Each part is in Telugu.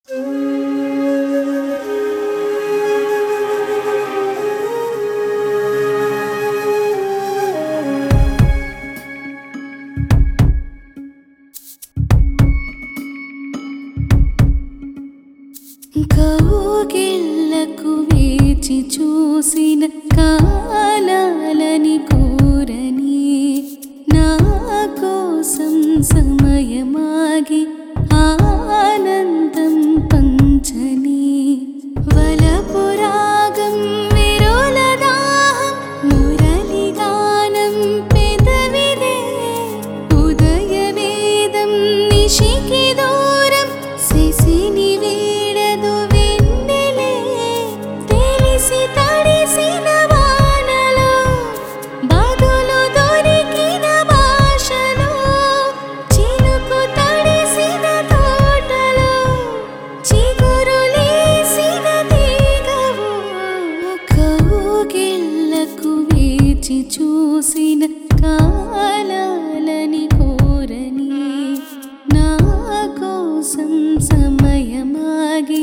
కౌగిళ్లకు వేచి చూసిన కాలాలని కోరని నా కోసం సమయమాగి ఆనందం పంచని వలపురాగం విరులదాహం మురళిగానం పెదవిదే ఉదయవేదం నిశికి దూరం శిశిని వీడదు వెన్నెలే తెలిసి తడిసిన వానలో బదులు దొరికిన భాషలో చినుకు తడిసిన తోటలో చిగురులేసిన తీగవు కౌగిళ్లకు వేచి చూసిన కాలాలని కోరని నా కోసం సమయమాగి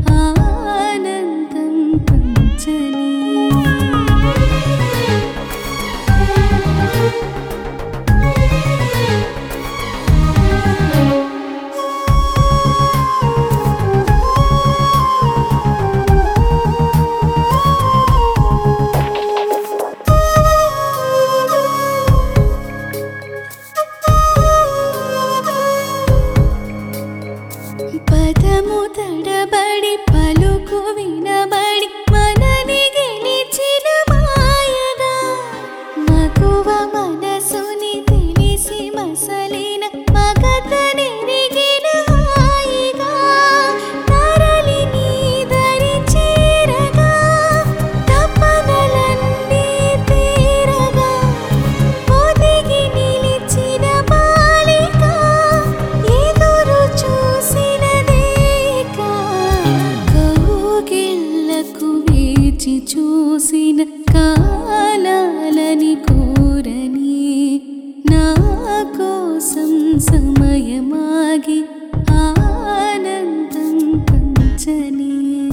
ఆనందం పంచని పదము తడబడి పలుకు వినబడి మనని గెలిచిన మాయగా మగువ మనసుని తెలిసి మసలిన మగత నెరిగిన హాయిగా తరలి నీ దరి చేరగా తపనలన్నీ తీరగా ఒదిగి నిలిచిన బాలిక ఎదురు చూసినదేక కౌగిళ్లకు వేచి చూసిన కాలాలని కోరని నా కోసం సమయమాగి ఆనందం పంచని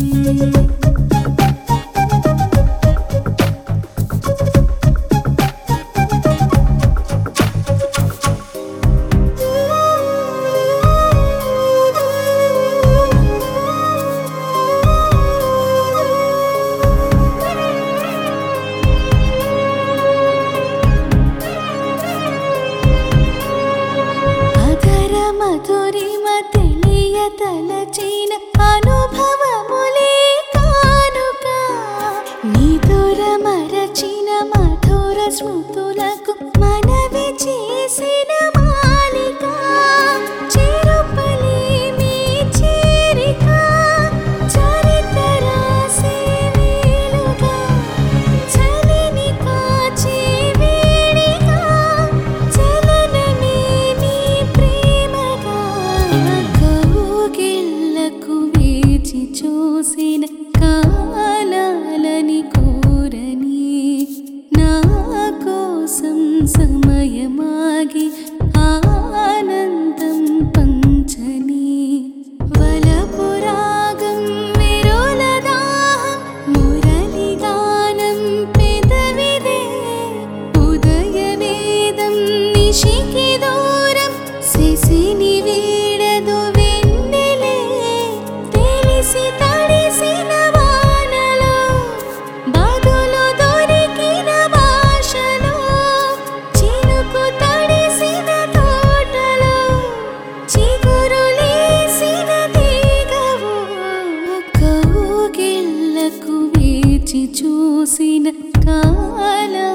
అధర మధురిమ తెలియ తలచిన అనుభవములే కానుక నిదుర మరచిన మధుర స్మృతులకు మనవి చేసిన మాలిక చిరుపలి మీ చేరిక చరిత రాసే వేలుగా చలిని కాచే వేడిగా చలనమే నీ ప్రేమగా కౌగిళ్లకు వేచి చూసిన కాలాలని కోరని నా కోసం సమయమాగి ఆనందం పంచని వలపురాగం విరులదాహం మురళిగానం పెదవిదే ఉదయవేదం నిశికి దూరం శిశిని వీడదు వెన్నెలే తెలిసి తడిసిన వానలో బదులు దొరికిన భాషలో చినుకు తడిసిన తోటలో చిగురులేసిన తీగవు కౌగిళ్లకు వేచి చూసిన కాలా